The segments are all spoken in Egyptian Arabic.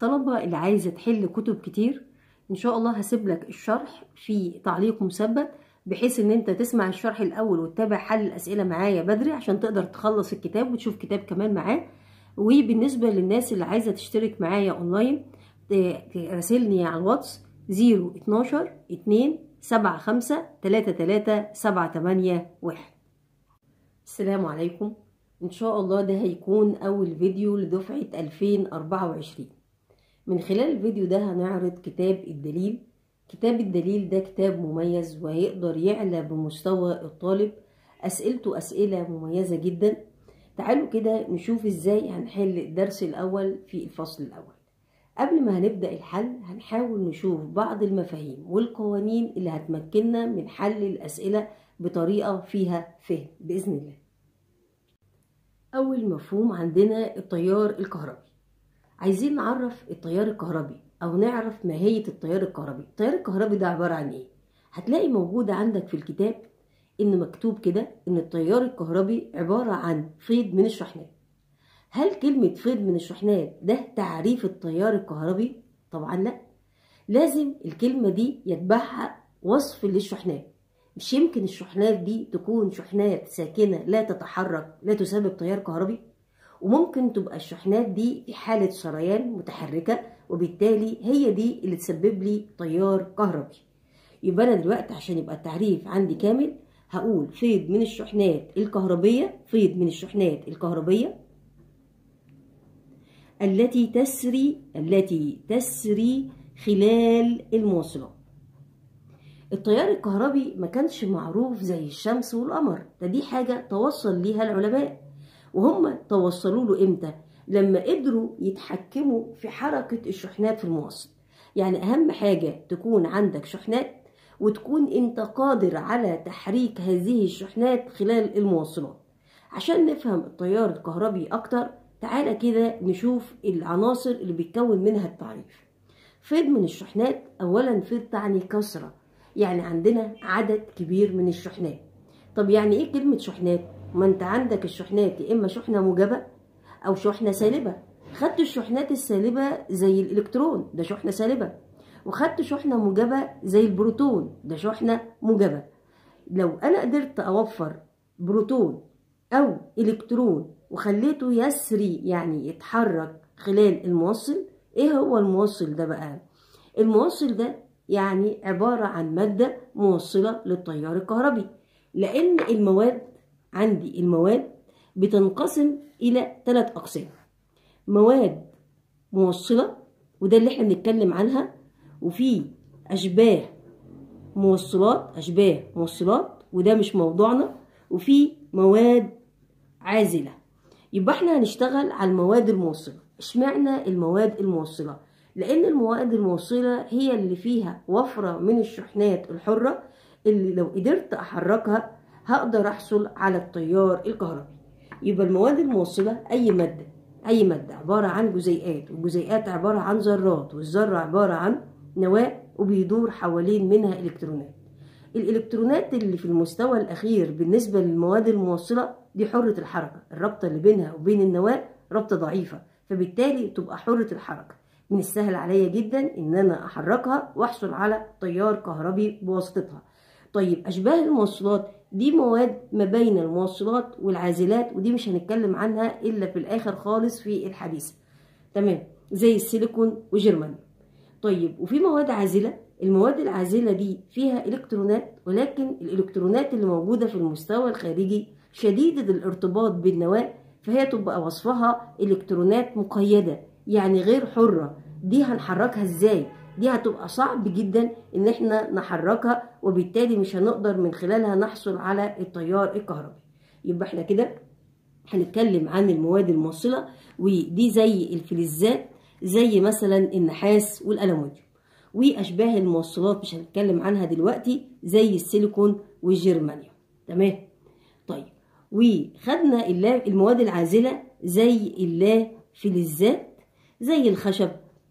الطلبة اللي عايزة تحل كتب كتير ان شاء الله هسيب لك الشرح في تعليق مثبت بحيث ان انت تسمع الشرح الاول وتتابع حل الاسئلة معايا بدري عشان تقدر تخلص الكتاب وتشوف كتاب كمان معاه وبالنسبة للناس اللي عايزة تشترك معايا اونلاين راسلني على الواتس 012 2 7 5 3 3 7 8 1 السلام عليكم ان شاء الله ده هيكون اول فيديو لدفعة 2024 من خلال الفيديو ده هنعرض كتاب الدليل كتاب الدليل ده كتاب مميز وهيقدر يعلى بمستوى الطالب اسئلته اسئلة مميزة جدا تعالوا كده نشوف ازاي هنحل الدرس الاول في الفصل الاول قبل ما هنبدأ الحل هنحاول نشوف بعض المفاهيم والقوانين اللي هتمكننا من حل الأسئلة بطريقة فيها فهم بإذن الله أول مفهوم عندنا التيار الكهربي عايزين نعرف التيار الكهربي أو نعرف ماهية التيار الكهربي التيار الكهربي ده عبارة عن إيه؟ هتلاقي موجود عندك في الكتاب إن مكتوب كده إن التيار الكهربي عبارة عن فيض من الشحنات هل كلمة فيض من الشحنات ده تعريف التيار الكهربي؟ طبعا لا لازم الكلمة دي يتبعها وصف للشحنات مش يمكن الشحنات دي تكون شحنات ساكنة لا تتحرك لا تسبب تيار كهربي وممكن تبقى الشحنات دي في حالة شريان متحركة وبالتالي هي دي اللي تسبب لي تيار كهربي يبقى أنا دلوقتي عشان يبقى التعريف عندي كامل هقول فيض من الشحنات الكهربية فيض من الشحنات الكهربية التي تسري التي تسري خلال المواصلات التيار الكهربي ما كانش معروف زي الشمس والقمر ده دي حاجة توصل ليها العلماء وهم توصلوا له امتى لما قدروا يتحكموا في حركة الشحنات في المواصل يعني أهم حاجة تكون عندك شحنات وتكون انت قادر على تحريك هذه الشحنات خلال المواصلات عشان نفهم التيار الكهربي أكتر تعالى كده نشوف العناصر اللي بيتكون منها التعريف فيض من الشحنات أولا فيض تعني كثرة يعني عندنا عدد كبير من الشحنات طب يعني ايه كلمة شحنات ما انت عندك الشحنات يا اما شحنة موجبة او شحنة سالبة خدت الشحنات السالبة زي الالكترون ده شحنة سالبة وخدت شحنة موجبة زي البروتون ده شحنة موجبة لو انا قدرت اوفر بروتون او الكترون وخليته يسري يعني يتحرك خلال الموصل ايه هو الموصل ده بقى الموصل ده يعني عبارة عن مادة موصلة للتيار الكهربي لأن المواد عندي المواد بتنقسم إلى ثلاث أقسام مواد موصلة وده اللي احنا بنتكلم عنها وفي أشباه موصلات أشباه موصلات وده مش موضوعنا وفي مواد عازلة يبقى احنا هنشتغل على المواد الموصلة اشمعنى المواد الموصلة لأن المواد الموصلة هي اللي فيها وفرة من الشحنات الحرة اللي لو قدرت أحركها هقدر أحصل على التيار الكهربي يبقى المواد الموصلة أي مادة أي مادة عبارة عن جزيئات والجزيئات عبارة عن ذرات والذرة عبارة عن نواة وبيدور حوالين منها إلكترونات الإلكترونات اللي في المستوى الأخير بالنسبة للمواد الموصلة دي حرة الحركة الرابطة اللي بينها وبين النواة رابطة ضعيفة فبالتالي تبقى حرة الحركة من السهل عليا جدا ان انا احركها واحصل على تيار كهربي بواسطتها طيب اشباه الموصلات دي مواد ما بين الموصلات والعازلات ودي مش هنتكلم عنها الا في الاخر خالص في الحديثة تمام زي السيليكون وجرمانيوم طيب وفي مواد عازلة المواد العازلة دي فيها الكترونات ولكن الالكترونات اللي موجودة في المستوى الخارجي شديدة الارتباط بالنواة فهي تبقى وصفها الكترونات مقيدة يعني غير حرة دي هنحركها ازاي دي هتبقى صعب جدا ان احنا نحركها وبالتالي مش هنقدر من خلالها نحصل على التيار الكهربي يبقى احنا كده هنتكلم عن المواد الموصلة ودي زي الفلزات زي مثلا النحاس والألمنيوم وأشباه الموصلات مش هنتكلم عنها دلوقتي زي السيليكون والجرمانيوم تمام طيب وخدنا المواد العازلة زي اللافلزات زي الخشب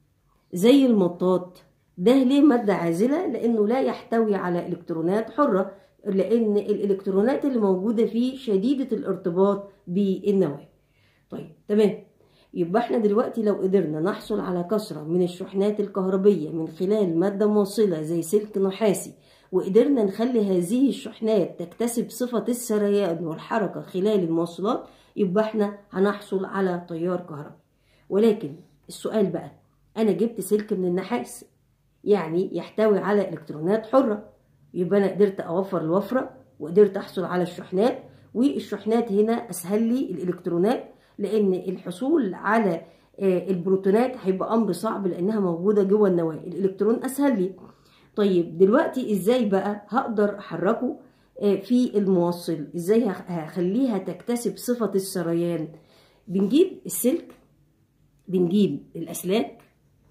زي المطاط ده ليه مادة عازلة لأنه لا يحتوي على إلكترونات حرة لأن الإلكترونات اللي موجودة فيه شديدة الارتباط بالنواة طيب تمام يبقى احنا دلوقتي لو قدرنا نحصل على كثرة من الشحنات الكهربية من خلال مادة موصلة زي سلك نحاسي وقدرنا نخلي هذه الشحنات تكتسب صفة السريان والحركة خلال الموصلات يبقى احنا هنحصل على تيار كهربي ولكن السؤال بقى انا جبت سلك من النحاس يعني يحتوي على الكترونات حرة يبقى انا قدرت اوفر الوفرة وقدرت احصل على الشحنات والشحنات هنا اسهل لي الالكترونات لان الحصول على البروتونات هيبقى امر صعب لانها موجوده جوه النواه الالكترون اسهل لي طيب دلوقتي ازاي بقى هقدر احركه في الموصل ازاي هخليها تكتسب صفه السريان بنجيب السلك بنجيب الاسلاك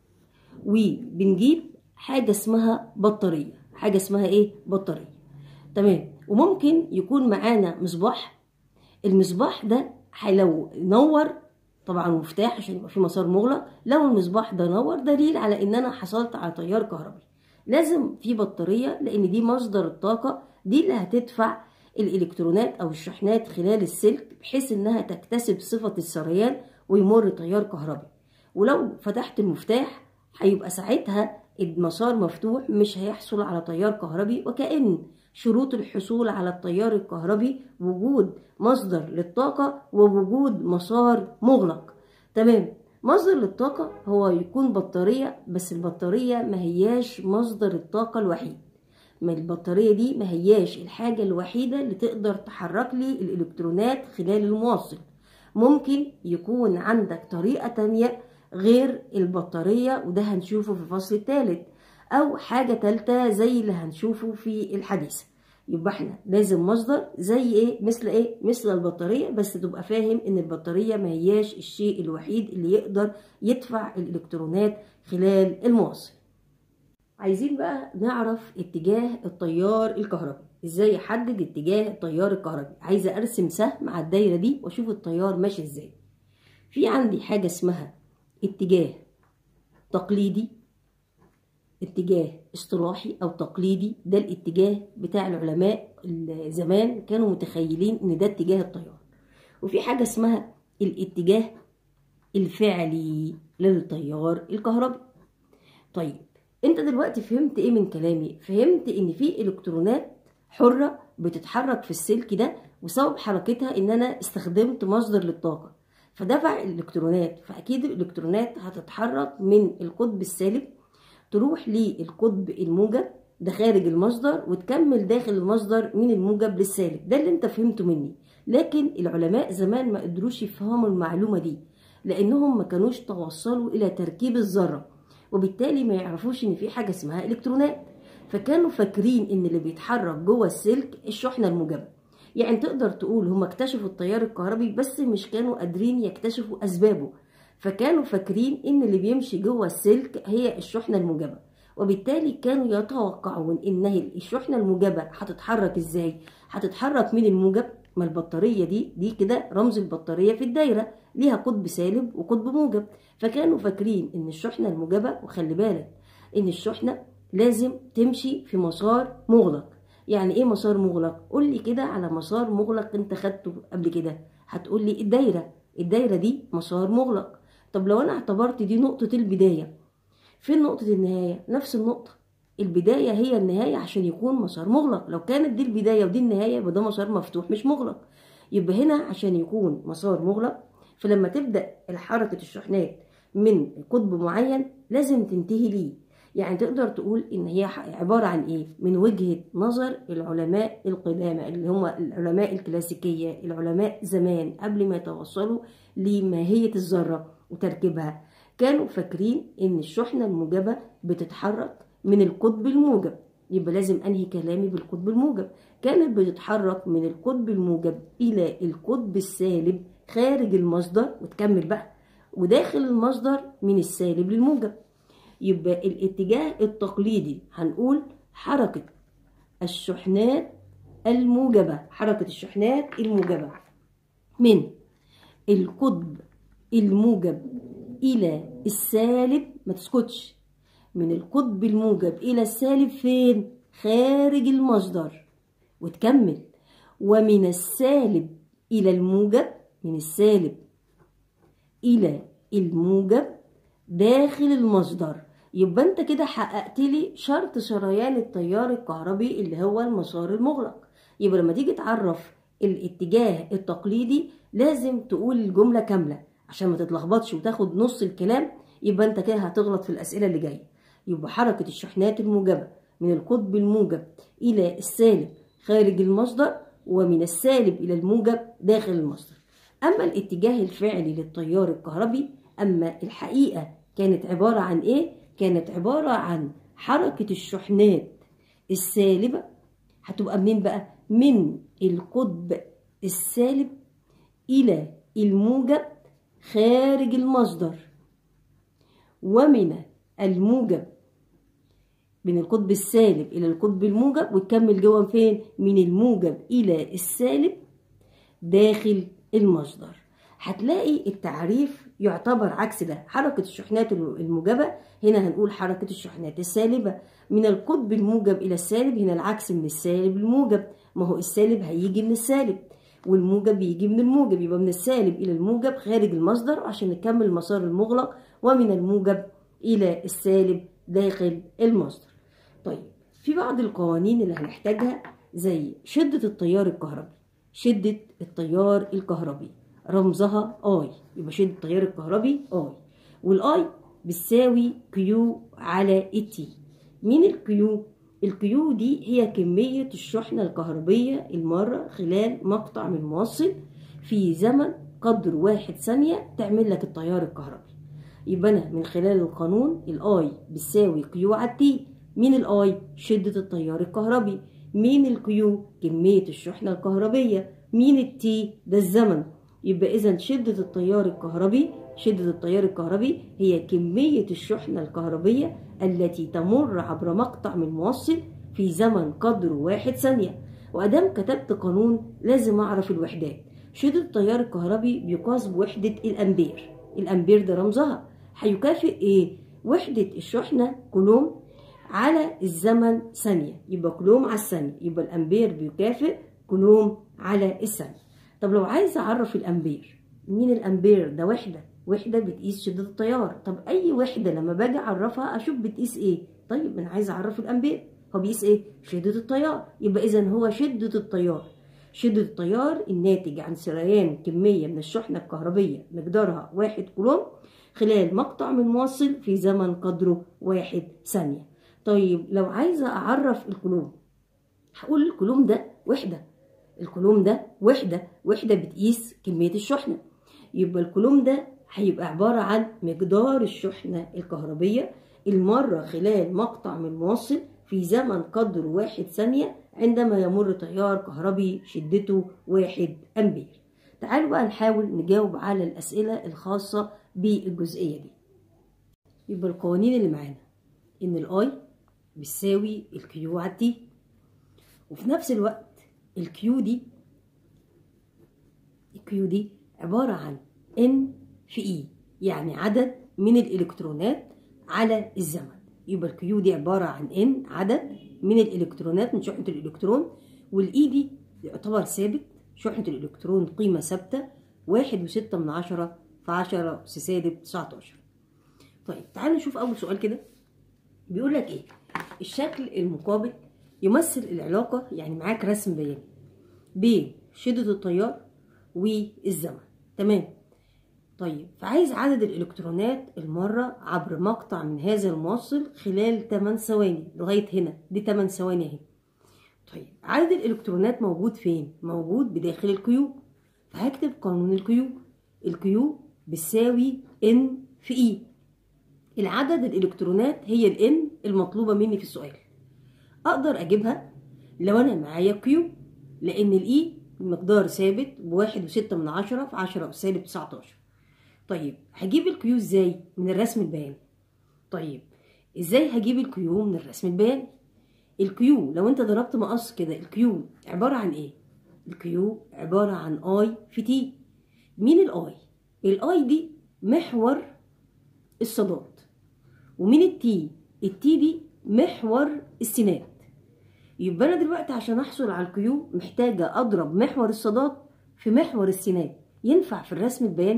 وبنجيب حاجه اسمها بطاريه حاجه اسمها ايه بطاريه تمام وممكن يكون معانا مصباح المصباح ده لو نور طبعا مفتاح عشان يبقى في مسار مغلق لو المصباح ده نور دليل على ان انا حصلت على تيار كهربي لازم في بطارية لان دي مصدر الطاقة دي اللي هتدفع الالكترونات او الشحنات خلال السلك بحيث انها تكتسب صفة السريان ويمر تيار كهربي ولو فتحت المفتاح هيبقى ساعتها المسار مفتوح مش هيحصل على تيار كهربي وكأن شروط الحصول على التيار الكهربي وجود مصدر للطاقة ووجود مسار مغلق تمام مصدر للطاقة هو يكون بطارية بس البطارية ما هياش مصدر الطاقة الوحيد ما البطارية دي ما هياش الحاجة الوحيدة اللي تقدر تحرك لي الإلكترونات خلال الموصل ممكن يكون عندك طريقة تانية غير البطارية وده هنشوفه في الفصل الثالث او حاجه تالته زي اللي هنشوفه في الحديث يبقى احنا لازم مصدر زي ايه مثل ايه مثل البطاريه بس تبقى فاهم ان البطاريه ما هياش الشيء الوحيد اللي يقدر يدفع الالكترونات خلال الموصل عايزين بقى نعرف اتجاه التيار الكهربي ازاي احدد اتجاه التيار الكهربي عايزه ارسم سهم على الدايره دي واشوف التيار ماشي ازاي في عندي حاجه اسمها اتجاه تقليدي اتجاه اصطلاحي او تقليدي ده الاتجاه بتاع العلماء زمان كانوا متخيلين ان ده اتجاه التيار وفي حاجه اسمها الاتجاه الفعلي للتيار الكهربي طيب انت دلوقتي فهمت ايه من كلامي فهمت ان في الكترونات حره بتتحرك في السلك ده وسبب حركتها ان انا استخدمت مصدر للطاقه فدفع الالكترونات فاكيد الالكترونات هتتحرك من القطب السالب تروح للقطب الموجب ده خارج المصدر وتكمل داخل المصدر من الموجب للسالب ده اللي انت فهمته مني لكن العلماء زمان ما قدروش يفهموا المعلومة دي لانهم ما كانوش توصلوا الى تركيب الذرة وبالتالي ما يعرفوش ان في حاجة اسمها الكترونات فكانوا فاكرين ان اللي بيتحرك جوه السلك الشحنة الموجبة يعني تقدر تقول هم اكتشفوا التيار الكهربي بس مش كانوا قادرين يكتشفوا اسبابه فكانوا فاكرين ان اللي بيمشي جوه السلك هي الشحنة الموجبة وبالتالي كانوا يتوقعون ان الشحنة الموجبة هتتحرك ازاي هتتحرك من الموجب ما البطارية دي دي كده رمز البطارية في الدايرة ليها قطب سالب وقطب موجب فكانوا فاكرين ان الشحنة الموجبة وخلي بالك ان الشحنة لازم تمشي في مسار مغلق يعني ايه مسار مغلق قول لي كده على مسار مغلق انت خدته قبل كده هتقول لي الدايرة الدايرة دي مسار مغلق طب لو انا اعتبرت دي نقطة البداية فين نقطة النهاية نفس النقطة البداية هي النهاية عشان يكون مسار مغلق لو كانت دي البداية ودي النهاية يبقى ده مسار مفتوح مش مغلق يبقى هنا عشان يكون مسار مغلق فلما تبدأ حركة الشحنات من قطب معين لازم تنتهي ليه يعني تقدر تقول ان هي عبارة عن ايه من وجهة نظر العلماء القدامى اللي هم العلماء الكلاسيكية العلماء زمان قبل ما يتوصلوا لماهية الذرة وتركيبها كانوا فاكرين ان الشحنة الموجبة بتتحرك من القطب الموجب يبقى لازم انهي كلامي بالقطب الموجب كانت بتتحرك من القطب الموجب الى القطب السالب خارج المصدر وتكمل بقى وداخل المصدر من السالب للموجب يبقى الاتجاه التقليدي هنقول حركة الشحنات الموجبة حركة الشحنات الموجبة من القطب الموجب إلى السالب ما تسكتش من القطب الموجب إلى السالب فين؟ خارج المصدر وتكمل ومن السالب إلى الموجب من السالب إلى الموجب داخل المصدر يبقى انت كده حققت لي شرط شريان التيار الكهربي اللي هو المسار المغلق يبقى لما تيجي تعرف الاتجاه التقليدي لازم تقول الجملة كاملة عشان ما تتلخبطش وتاخد نص الكلام يبقى انت كده هتغلط في الأسئلة اللي جاية يبقى حركة الشحنات الموجبة من القطب الموجب إلى السالب خارج المصدر ومن السالب إلى الموجب داخل المصدر أما الاتجاه الفعلي للتيار الكهربي أما الحقيقة كانت عبارة عن إيه؟ كانت عبارة عن حركة الشحنات السالبة هتبقى منين بقى؟ من القطب السالب إلى الموجب خارج المصدر ومن الموجب من القطب السالب إلى القطب الموجب وتكمل جوه فين؟ من الموجب إلى السالب داخل المصدر هتلاقي التعريف يعتبر عكس ده حركة الشحنات الموجبة هنا هنقول حركة الشحنات السالبة من القطب الموجب إلى السالب هنا العكس من السالب الموجب ما هو السالب هيجي من السالب والموجب يجي من الموجب يبقى من السالب إلى الموجب خارج المصدر عشان نكمل المسار المغلق ومن الموجب إلى السالب داخل المصدر طيب في بعض القوانين اللي هنحتاجها زي شدة التيار الكهربي شدة التيار الكهربي رمزها اي يبقى شدة التيار الكهربي اي والاي بتساوي كيو على التي مين الكيو الكيو دي هي كمية الشحنة الكهربية المرة خلال مقطع من موصل في زمن قدر واحد ثانية تعمل لك التيار الكهربي يبقى أنا من خلال القانون الاي بتساوي كيو على تي مين الاي شدة التيار الكهربي مين الكيو كمية الشحنة الكهربية مين التي ده الزمن يبقى إذا شدة التيار الكهربي شدة التيار الكهربي هي كمية الشحنة الكهربية التي تمر عبر مقطع من موصل في زمن قدره واحد ثانية وأدام كتبت قانون لازم أعرف الوحدات شدة التيار الكهربي بيقاس بوحدة الأمبير الأمبير ده رمزها هيكافئ إيه؟ وحدة الشحنة كولوم على الزمن ثانية يبقى كولوم على الثانية يبقى الأمبير بيكافئ كولوم على الثانية طب لو عايز أعرف الأمبير مين الأمبير ده وحدة وحدة بتقيس شدة التيار طب أي وحدة لما باجي أعرفها أشوف بتقيس إيه طيب أنا عايز أعرف الأمبير هو بيقيس إيه شدة التيار يبقى إذا هو شدة التيار شدة التيار الناتج عن سريان كمية من الشحنة الكهربية مقدارها واحد كولوم خلال مقطع من موصل في زمن قدره واحد ثانية طيب لو عايزة أعرف الكولوم هقول الكولوم ده وحدة الكولوم ده وحدة وحدة بتقيس كمية الشحنة يبقى الكولوم ده هيبقى عبارة عن مقدار الشحنة الكهربية المرة خلال مقطع من موصل في زمن قدر واحد ثانية عندما يمر تيار كهربي شدته واحد أمبير تعالوا بقى نحاول نجاوب على الأسئلة الخاصة بالجزئية دي يبقى القوانين اللي معانا إن الآي بتساوي الكيو على تي وفي نفس الوقت الكيو دي الكيو دي عبارة عن ان في اي يعني عدد من الالكترونات على الزمن يبقى الكيو دي عبارة عن ان عدد من الالكترونات من شحنة الالكترون والاي دي يعتبر ثابت شحنة الالكترون قيمة ثابتة واحد وستة من عشرة في عشرة سالب تسعتاشر طيب تعالوا نشوف أول سؤال كده بيقول لك إيه الشكل المقابل يمثل العلاقة يعني معاك رسم بياني بين شدة التيار والزمن تمام طيب فعايز عدد الإلكترونات المرة عبر مقطع من هذا الموصل خلال 8 ثواني لغاية هنا دي 8 ثواني اهي طيب عدد الإلكترونات موجود فين؟ موجود بداخل الكيو فهكتب قانون الكيو الكيو بتساوي ان في اي العدد الإلكترونات هي الان المطلوبة مني في السؤال اقدر اجيبها لو انا معايا كيو لان الاي مقدار ثابت بواحد وستة من عشرة في عشرة سالب تسعتاشر طيب هجيب الكيو ازاي من الرسم البياني طيب ازاي هجيب الكيو من الرسم البياني الكيو لو انت ضربت مقص كده الكيو عبارة عن ايه الكيو عبارة عن اي في تي مين الاي الاي دي محور الصادات ومين التي التي دي محور السينات يبقى انا دلوقتي عشان احصل على الكيو محتاجه اضرب محور الصادات في محور السينات ينفع في الرسم البياني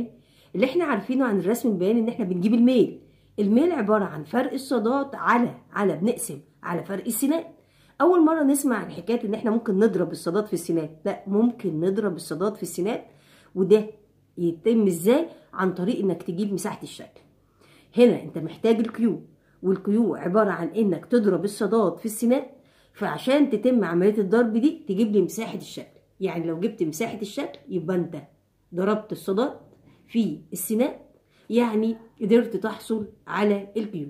اللي احنا عارفينه عن الرسم البياني ان احنا بنجيب الميل الميل عبارة عن فرق الصادات على على بنقسم على فرق السينات اول مرة نسمع عن حكاية ان احنا ممكن نضرب الصادات في السينات لا ممكن نضرب الصادات في السينات وده يتم ازاي عن طريق انك تجيب مساحة الشكل هنا انت محتاج الكيو والكيو عبارة عن انك تضرب الصادات في السينات فعشان تتم عملية الضرب دي تجيب لي مساحة الشكل يعني لو جبت مساحة الشكل يبقى انت ضربت الصادات في السينات يعني قدرت تحصل على الكيو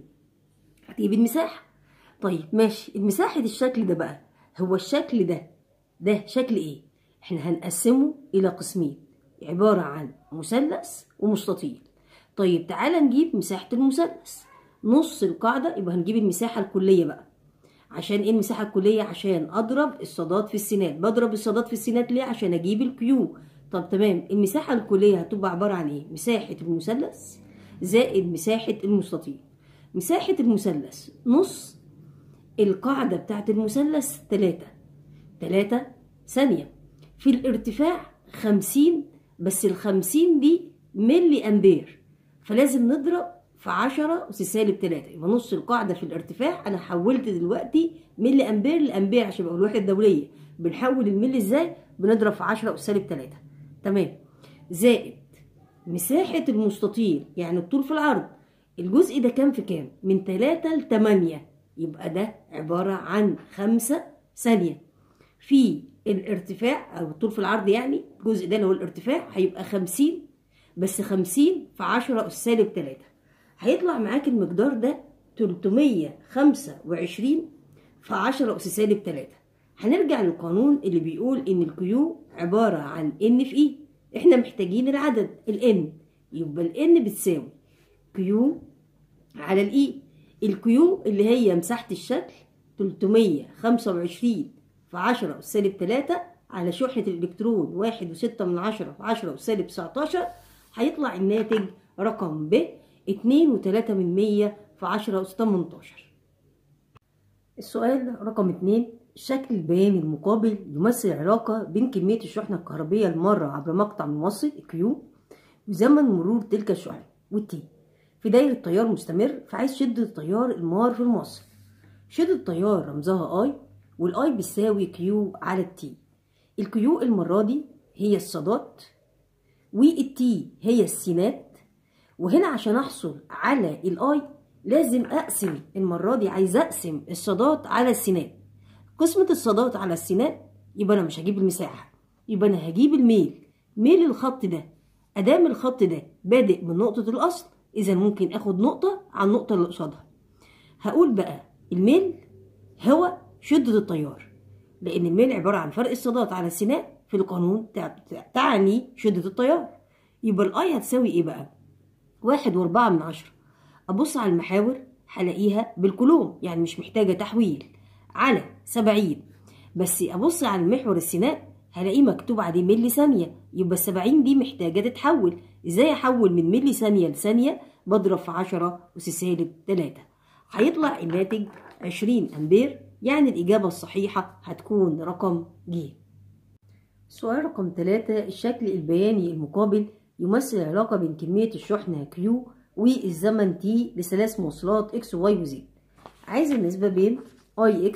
هتجيب المساحة طيب ماشي المساحة الشكل ده بقى هو الشكل ده ده شكل ايه احنا هنقسمه الى قسمين عبارة عن مثلث ومستطيل طيب تعالى نجيب مساحة المثلث نص القاعدة يبقى هنجيب المساحة الكلية بقى عشان ايه المساحة الكلية عشان اضرب الصادات في السينات بضرب الصادات في السينات ليه عشان اجيب الكيو طب تمام المساحة الكلية هتبقى عبارة عن ايه مساحة المثلث زائد مساحة المستطيل مساحة المثلث نص القاعدة بتاعت المثلث تلاتة تلاتة ثانية في الارتفاع خمسين بس الخمسين دي ملي أمبير فلازم نضرب في عشرة أس سالب تلاتة يبقى نص القاعدة في الارتفاع أنا حولت دلوقتي ملي أمبير لأمبير عشان يبقى الوحدة الدولية بنحول الملي إزاي؟ بنضرب في عشرة أس سالب تلاتة تمام زائد مساحة المستطيل يعني الطول في العرض الجزء ده كام في كام؟ من تلاتة لتمانية يبقى ده عبارة عن خمسة ثانية في الارتفاع أو الطول في العرض يعني الجزء ده اللي هو الارتفاع هيبقى خمسين بس خمسين في عشرة أس سالب تلاتة هيطلع معاك المقدار ده تلتمية خمسة وعشرين في عشرة أس سالب تلاتة هنرجع للقانون اللي بيقول إن الكيو عبارة عن إن في إيه إحنا محتاجين العدد الإن يبقى الإن بتساوي كيو على الإي الكيو اللي هي مساحة الشكل 325 في 10 أس سالب 3 على شحنة الإلكترون واحد وستة من عشرة في 10 أس سالب 19 هيطلع الناتج رقم ب اتنين وتلاتة من مية في 10 أس 18 السؤال رقم اتنين الشكل البياني المقابل يمثل علاقة بين كمية الشحنة الكهربية المرة عبر مقطع موصل كيو وزمن مرور تلك الشحنة والتي في دايرة تيار مستمر فعايز شدة التيار المار في الموصل شدة التيار رمزها اي والاي بيساوي كيو على التي الكيو المرة دي هي الصادات والتي هي السينات وهنا عشان احصل على الاي لازم اقسم المرة دي عايز اقسم الصادات على السينات قسمة الصادات على السينات يبقى انا مش هجيب المساحة يبقى انا هجيب الميل ميل الخط ده ادام الخط ده بادئ من نقطة الاصل اذا ممكن اخد نقطة على النقطة اللي قصادها هقول بقى الميل هو شدة التيار لان الميل عبارة عن فرق الصادات على السينات في القانون تعني شدة التيار يبقى الاي هتساوي ايه بقى واحد واربعة من عشرة ابص على المحاور هلاقيها بالكولوم يعني مش محتاجة تحويل على سبعين بس ابص على المحور السينات هلاقيه مكتوب عليه ملي ثانية يبقى السبعين دي محتاجة تتحول ازاي احول من ملي ثانية لثانية بضرب في عشرة أس سالب تلاتة هيطلع الناتج عشرين أمبير يعني الإجابة الصحيحة هتكون رقم ج سؤال رقم تلاتة الشكل البياني المقابل يمثل علاقة بين كمية الشحنة Q والزمن T لثلاث موصلات X و Y و Z عايز النسبة بين IX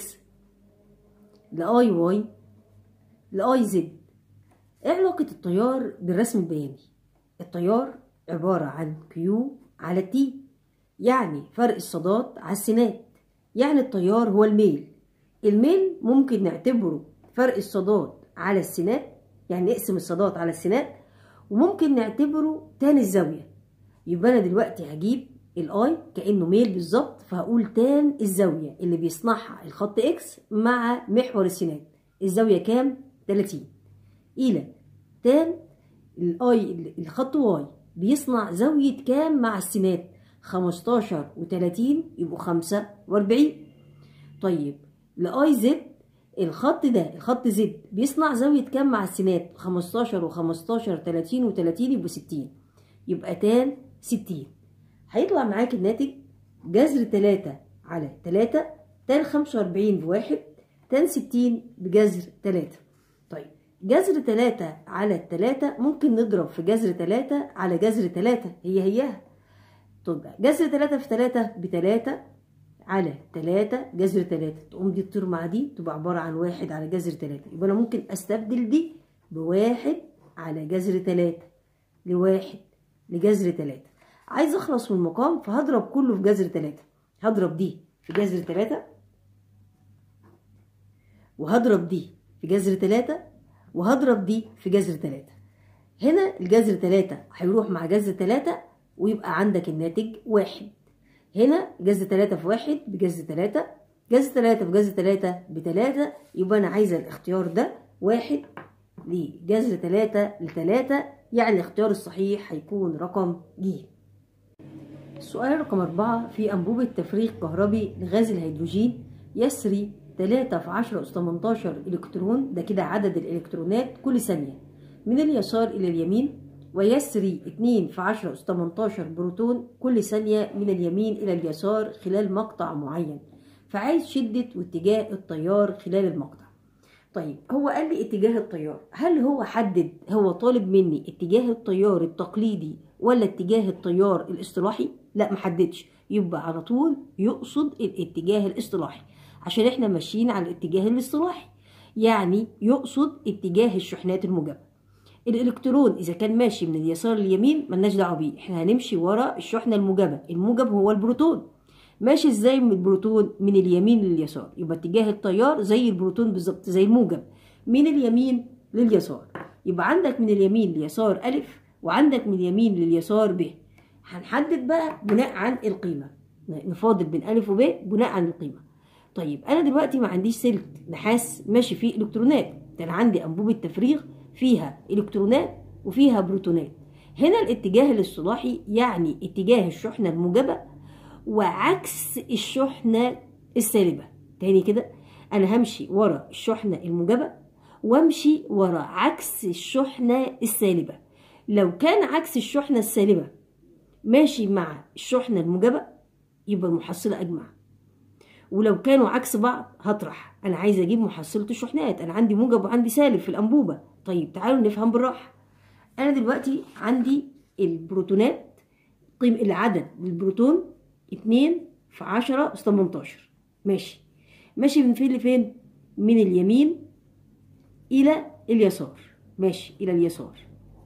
ل IY ل IZ ايه علاقة التيار بالرسم البياني؟ التيار عبارة عن Q على T يعني فرق الصادات على السينات يعني التيار هو الميل الميل ممكن نعتبره فرق الصادات على السينات يعني نقسم الصادات على السينات وممكن نعتبره تان الزاوية يبقى أنا دلوقتي هجيب الاي كأنه ميل بالظبط فهقول تان الزاوية اللي بيصنعها الخط اكس مع محور السينات الزاوية كام؟ 30 إلى تان الاي الخط واي بيصنع زاوية كام مع السينات 15 و30 يبقوا 45 طيب لاي زد الخط ده الخط زد بيصنع زاوية كام مع السينات 15 و15 30 و30 يبقوا 60 يبقى تان 60 هيطلع معاك الناتج جذر 3 على 3 تان 45 بواحد تان 60 بجذر 3 طيب جذر تلاتة على التلاتة ممكن نضرب في جذر تلاتة على جذر تلاتة هي هيها طب جذر تلاتة في تلاتة بتلاتة على تلاتة جذر تلاتة تقوم دي تطير مع دي تبقى عبارة عن واحد على جذر تلاتة يبقى أنا ممكن أستبدل دي بواحد على جذر تلاتة لواحد لجذر تلاتة عايز أخلص من المقام فهضرب كله في جذر تلاتة هضرب دي في جذر تلاتة وهضرب دي في جذر تلاتة وهضرب دي في جذر تلاتة هنا الجذر تلاتة هيروح مع جذر تلاتة ويبقى عندك الناتج واحد هنا جذر تلاتة في واحد بجذر تلاتة جذر تلاتة في جذر تلاتة بتلاتة يبقى أنا عايزة الاختيار ده واحد لجذر تلاتة لتلاتة يعني الاختيار الصحيح هيكون رقم ج السؤال رقم أربعة في أنبوبة تفريغ كهربي لغاز الهيدروجين يسري 3 في 10 أس 18 إلكترون ده كده عدد الإلكترونات كل ثانية من اليسار إلى اليمين ويسري 2 في 10 أس 18 بروتون كل ثانية من اليمين إلى اليسار خلال مقطع معين فعايز شدة واتجاه التيار خلال المقطع طيب هو قال لي اتجاه التيار هل هو حدد هو طالب مني اتجاه التيار التقليدي ولا اتجاه التيار الاصطلاحي لا محددش يبقى على طول يقصد الاتجاه الاصطلاحي عشان احنا ماشيين على الاتجاه الاصطلاحي يعني يقصد اتجاه الشحنات الموجبه الالكترون اذا كان ماشي من اليسار لليمين ملناش دعوه بيه احنا هنمشي ورا الشحنه الموجبه الموجب هو البروتون ماشي ازاي من البروتون من اليمين لليسار يبقى اتجاه التيار زي البروتون بالظبط زي الموجب من اليمين لليسار يبقى عندك من اليمين لليسار ألف وعندك من اليمين لليسار ب هنحدد بقى بناء عن القيمة نفاضل بين ألف وب بناء عن القيمة طيب أنا دلوقتي ما عنديش سلك نحاس ماشي فيه إلكترونات ده أنا عندي أنبوبة تفريغ فيها إلكترونات وفيها بروتونات هنا الاتجاه الاصطلاحي يعني اتجاه الشحنة الموجبة وعكس الشحنة السالبة تاني كده أنا همشي ورا الشحنة الموجبة وامشي ورا عكس الشحنة السالبة لو كان عكس الشحنة السالبة ماشي مع الشحنة الموجبة يبقى المحصلة أجمع ولو كانوا عكس بعض هطرح أنا عايزة أجيب محصلة الشحنات أنا عندي موجب وعندي سالب في الأنبوبة طيب تعالوا نفهم بالراحة أنا دلوقتي عندي البروتونات قيم العدد للبروتون اتنين في عشرة أس 18 ماشي ماشي من فين لفين من اليمين إلى اليسار ماشي إلى اليسار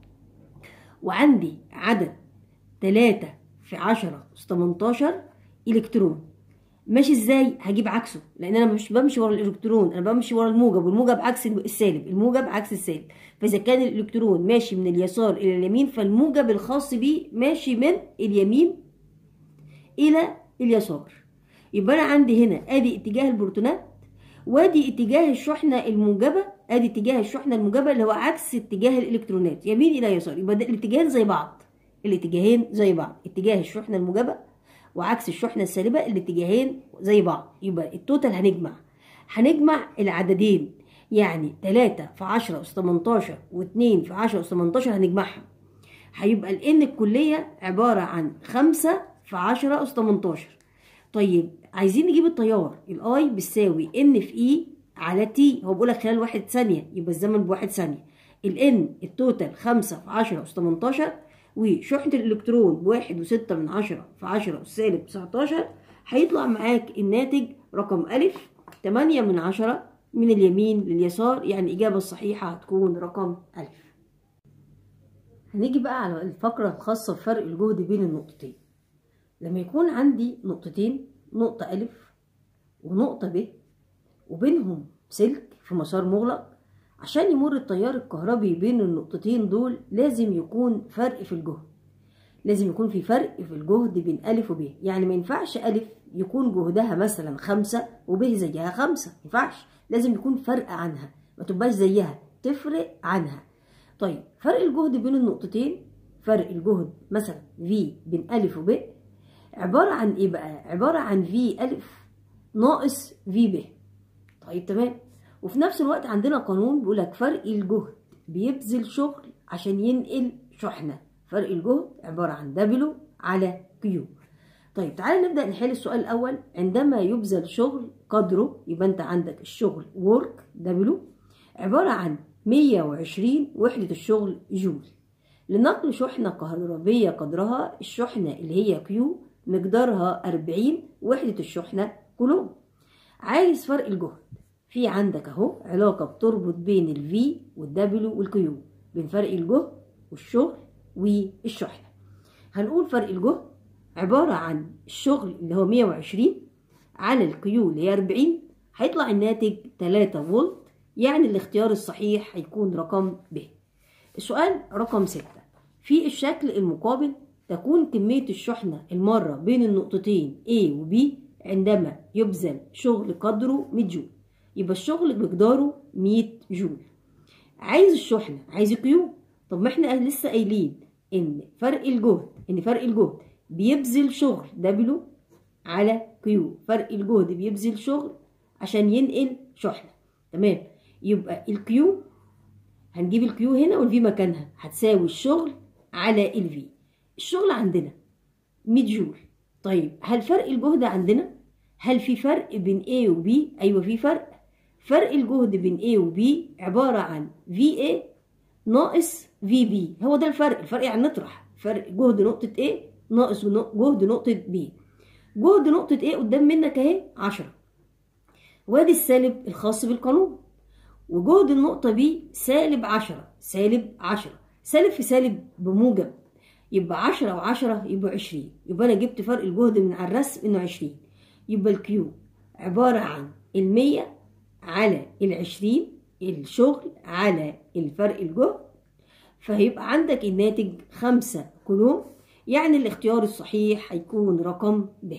وعندي عدد تلاتة في عشرة أس 18 إلكترون ماشي ازاي هجيب عكسه لان انا مش بمشي ورا الالكترون انا بمشي ورا الموجب والموجب عكس السالب الموجب عكس السالب فاذا كان الالكترون ماشي من اليسار الى اليمين فالموجب الخاص بيه ماشي من اليمين الى اليسار يبقى انا عندي هنا ادي اتجاه البروتونات وادي اتجاه الشحنه الموجبه ادي اتجاه الشحنه الموجبه اللي هو عكس اتجاه الالكترونات يمين الى يسار يبقى ده الاتجاهين زي بعض الاتجاهين زي بعض اتجاه الشحنه الموجبه وعكس الشحنة السالبة الاتجاهين زي بعض يبقى التوتال هنجمع هنجمع العددين يعني 3 في 10 أس 18 و2 في 10 أس 18 هنجمعها هيبقى الان الكلية عبارة عن 5 في 10 أس 18 طيب عايزين نجيب التيار الاي بتساوي ان في اي على تي هو بيقولك خلال واحد ثانية يبقى الزمن بواحد ثانية الان التوتال 5 في 10 أس 18 وشحنة الإلكترون بواحد وستة من عشرة في عشرة سالب تسعتاشر هيطلع معاك الناتج رقم ألف تمانية من عشرة من اليمين لليسار يعني الإجابة الصحيحة هتكون رقم ألف هنيجي بقى على الفقرة الخاصة بفرق الجهد بين النقطتين لما يكون عندي نقطتين نقطة ألف ونقطة ب وبينهم سلك في مسار مغلق عشان يمر التيار الكهربي بين النقطتين دول لازم يكون فرق في الجهد لازم يكون في فرق في الجهد بين ألف وب يعني ما ينفعش ألف يكون جهدها مثلا خمسة وب زيها خمسة ما ينفعش لازم يكون فرق عنها ما تبقاش زيها تفرق عنها طيب فرق الجهد بين النقطتين فرق الجهد مثلا في بين ألف وب عبارة عن إيه بقى؟ عبارة عن في ألف ناقص في ب طيب تمام وفي نفس الوقت عندنا قانون بيقول لك فرق الجهد بيبذل شغل عشان ينقل شحنه فرق الجهد عباره عن دبليو على كيو طيب تعالى نبدا نحل السؤال الاول عندما يبذل شغل قدره يبقى انت عندك الشغل work دبليو عباره عن 120 وحدة الشغل جول لنقل شحنة كهربية قدرها الشحنة اللي هي كيو مقدارها 40 وحدة الشحنة كولوم عايز فرق الجهد في عندك اهو علاقة بتربط بين الفي والدبليو والكيو بين فرق الجهد والشغل والشحنة هنقول فرق الجهد عبارة عن الشغل اللي هو 120 على الكيو اللي هي 40 هيطلع الناتج 3 فولت يعني الاختيار الصحيح هيكون رقم ب السؤال رقم 6 في الشكل المقابل تكون كمية الشحنة المرة بين النقطتين A و B عندما يبذل شغل قدره 100 جول يبقى الشغل مقداره 100 جول عايز الشحنة عايز كيو طب ما احنا لسه قايلين ان فرق الجهد ان فرق الجهد بيبذل شغل دبليو على كيو فرق الجهد بيبذل شغل عشان ينقل شحنة تمام يبقى الكيو هنجيب الكيو هنا والفي مكانها هتساوي الشغل على الفي الشغل عندنا 100 جول طيب هل فرق الجهد عندنا هل في فرق بين A و B ايوه في فرق فرق الجهد بين A و B عبارة عن VA ناقص VB هو ده الفرق الفرق يعني نطرح فرق جهد نقطة A ناقص جهد نقطة B جهد نقطة A قدام منك اهي 10 وادي السالب الخاص بالقانون وجهد النقطة B سالب 10 سالب 10 سالب في سالب بموجب يبقى 10 وعشرة يبقى 20 يبقى انا جبت فرق الجهد من على الرسم انه 20 يبقى الكيو عبارة عن المية على العشرين الشغل على الفرق الجهد فهيبقى عندك الناتج خمسة كولوم يعني الاختيار الصحيح هيكون رقم ب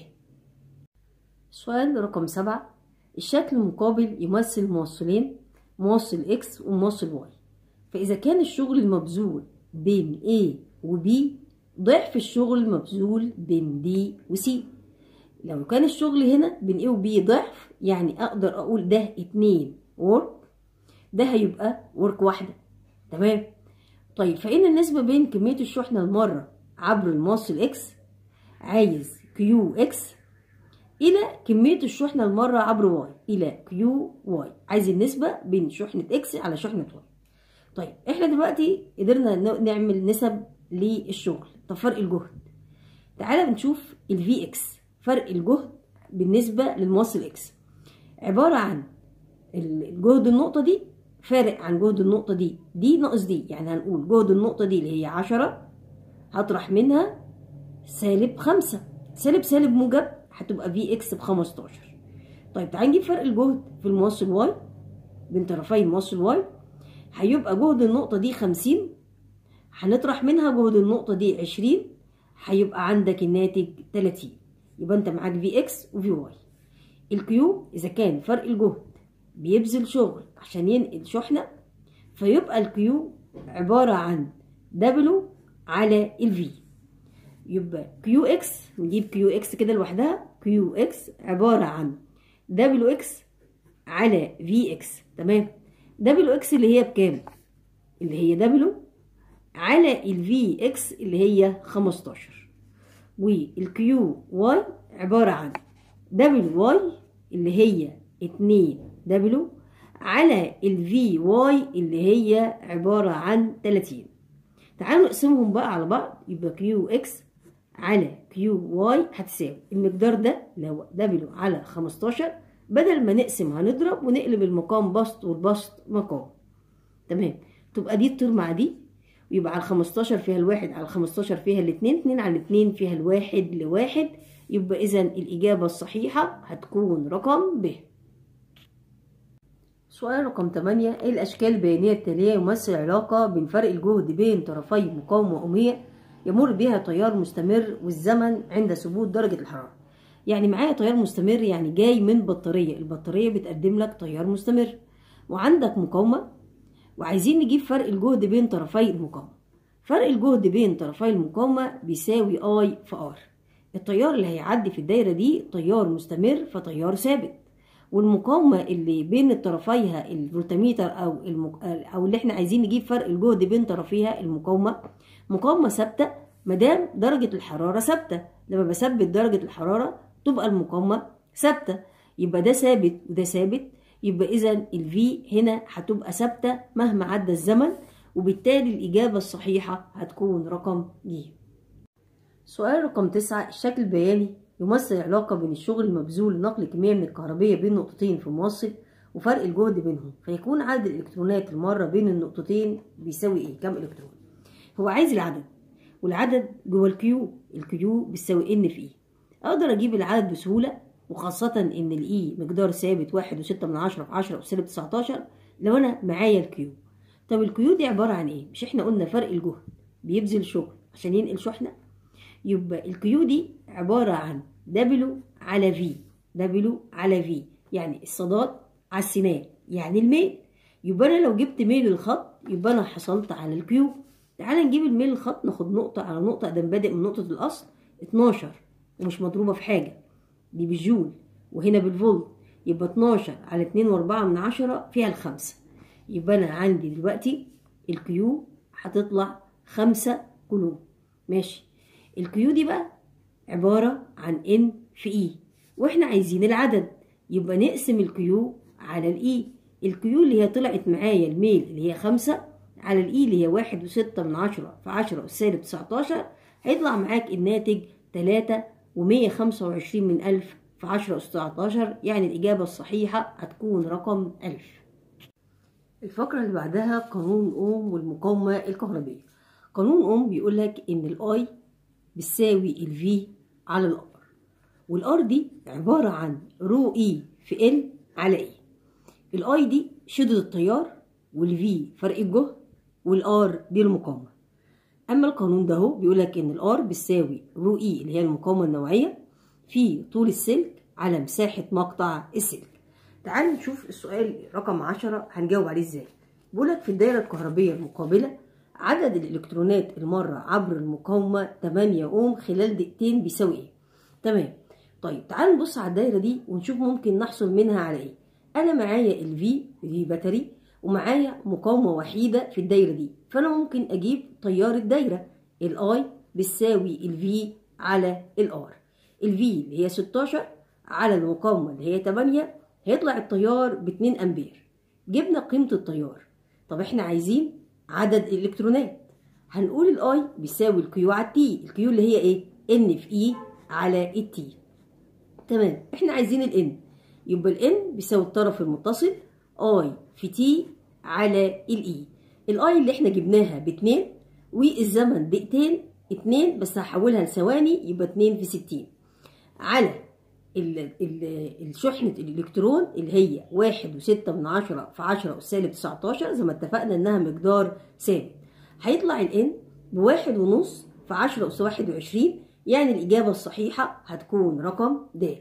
سؤال رقم سبعة الشكل المقابل يمثل موصلين موصل اكس وموصل واي فإذا كان الشغل المبذول بين A و B ضعف الشغل المبذول بين D و C لو كان الشغل هنا بين A و B ضعف يعني أقدر أقول ده اتنين work ده هيبقى work واحدة تمام طيب فإن النسبة بين كمية الشحنة المرة عبر الموصل X عايز QX إلى كمية الشحنة المرة عبر Y إلى QY عايز النسبة بين شحنة X على شحنة Y طيب احنا دلوقتي قدرنا نعمل نسب للشغل طب فرق الجهد تعالى بنشوف ال Vx فرق الجهد بالنسبة للموصل X عبارة عن الجهد النقطة دي فارق عن جهد النقطة دي دي ناقص دي يعني هنقول جهد النقطة دي اللي هي عشرة هطرح منها سالب خمسة سالب سالب موجب هتبقى في اكس بخمستاشر طيب تعالى نجيب فرق الجهد في الموصل واي بين طرفي الموصل واي هيبقى جهد النقطة دي خمسين هنطرح منها جهد النقطة دي عشرين هيبقى عندك الناتج تلاتين يبقى انت معاك في اكس وفي واي الكيو اذا كان فرق الجهد بيبذل شغل عشان ينقل شحنة فيبقى الكيو عبارة عن دبليو على الفي يبقى كيو اكس نجيب كيو اكس كده لوحدها كيو اكس عبارة عن دبليو اكس على في اكس تمام دبليو اكس اللي هي بكام اللي هي دبليو على الفي اكس اللي هي 15 والكيو واي عبارة عن دبليو واي اللي هي 2 دبليو على الفي واي اللي هي عبارة عن 30 تعالوا نقسمهم بقى على بعض يبقى كيو اكس على كيو واي هتساوي المقدار ده اللي هو دبليو على 15 بدل ما نقسم هنضرب ونقلب المقام بسط والبسط مقام تمام تبقى دي تطير مع دي ويبقى على 15 فيها الواحد على 15 فيها الاتنين اتنين على الاتنين فيها الواحد لواحد يبقى اذا الإجابة الصحيحة هتكون رقم ب سؤال رقم 8 ايه الأشكال البيانية التالية يمثل علاقة بين فرق الجهد بين طرفي مقاومة أمية يمر بها تيار مستمر والزمن عند ثبوت درجة الحرارة يعني معايا تيار مستمر يعني جاي من بطارية البطارية بتقدم لك تيار مستمر وعندك مقاومة وعايزين نجيب فرق الجهد بين طرفي المقاومة فرق الجهد بين طرفي المقاومة بيساوي اي في ار التيار اللي هيعدي في الدايرة دي تيار مستمر فتيار ثابت والمقاومة اللي بين طرفيها الفولتميتر أو المك... أو اللي احنا عايزين نجيب فرق الجهد بين طرفيها المقاومة مقاومة ثابتة مادام درجة الحرارة ثابتة لما بثبت درجة الحرارة تبقى المقاومة ثابتة يبقى ده ثابت وده ثابت يبقى اذا الفي هنا هتبقى ثابته مهما عدى الزمن وبالتالي الاجابه الصحيحه هتكون رقم ج سؤال رقم تسعة الشكل البياني يمثل علاقة بين الشغل المبذول لنقل كمية من الكهربية بين نقطتين في موصل وفرق الجهد بينهم فيكون عدد الإلكترونات المرة بين النقطتين بيساوي إيه؟ كم إلكترون؟ هو عايز العدد والعدد جوه الكيو الكيو بتساوي ان في اي اقدر اجيب العدد بسهوله وخاصه ان الاي مقدار ثابت واحد وستة من عشرة في عشرة وسالب 19 لو انا معايا الكيو طب الكيو دي عباره عن ايه مش احنا قلنا فرق الجهد بيبذل شغل عشان ينقل شحنه يبقى الكيو دي عباره عن دبليو على في دبليو على في يعني الصادات على السينات يعني الميل يبقى انا لو جبت ميل الخط يبقى انا حصلت على الكيو تعال نجيب الميل الخط ناخد نقطة على نقطة ده بادئ من نقطة الأصل 12 ومش مضروبة في حاجة دي بالجول وهنا بالفولت يبقى 12 على 2 وأربعة من عشرة فيها الخمسة يبقى أنا عندي دلوقتي الكيو هتطلع خمسة كولوم ماشي الكيو دي بقى عبارة عن ان في اي واحنا عايزين العدد يبقى نقسم الكيو على الاي الكيو اللي هي طلعت معايا الميل اللي هي خمسة على الاي اللي هي واحد وستة من عشرة في عشرة سالب تسعتاشر هيطلع معاك الناتج تلاتة ومية خمسة وعشرين من ألف في عشرة أس تسعتاشر يعني الإجابة الصحيحة هتكون رقم ألف الفقرة اللي بعدها قانون أوم والمقاومة الكهربية قانون أوم بيقول لك إن الأي بتساوي الفي على الار والار دي عبارة عن رو اي في ال على اي الاي دي شدة التيار والفي فرق الجهد والار دي المقاومة اما القانون ده هو بيقول لك ان الار بتساوي رو اي اللي هي المقاومة النوعية في طول السلك على مساحة مقطع السلك تعال نشوف السؤال رقم عشرة هنجاوب عليه ازاي بيقول لك في الدايرة الكهربية المقابلة عدد الالكترونات المرة عبر المقاومة 8 اوم خلال دقيقتين بيساوي ايه تمام طيب تعال نبص على الدايرة دي ونشوف ممكن نحصل منها على ايه انا معايا الفي دي باتري ومعايا مقاومة وحيدة في الدايرة دي فانا ممكن اجيب تيار الدايرة الاي بتساوي الفي على الار الفي اللي هي 16 على المقاومة اللي هي 8 هيطلع التيار ب 2 امبير جبنا قيمة التيار طب احنا عايزين عدد الالكترونات هنقول الاي بيساوي الكيو على التي الكيو اللي هي ايه ان في اي على التي تمام احنا عايزين الان يبقى الان بيساوي الطرف المتصل اي في تي على الاي الاي اللي احنا جبناها باتنين والزمن دقيقتين اتنين بس هحولها لثواني يبقى اتنين في ستين على ال ال الشحنة الإلكترون اللي هي واحد وستة من عشرة في عشرة سالب تسعتاشر زي ما اتفقنا إنها مقدار ثابت هيطلع الإن بواحد ونص في عشرة أس واحد وعشرين يعني الإجابة الصحيحة هتكون رقم د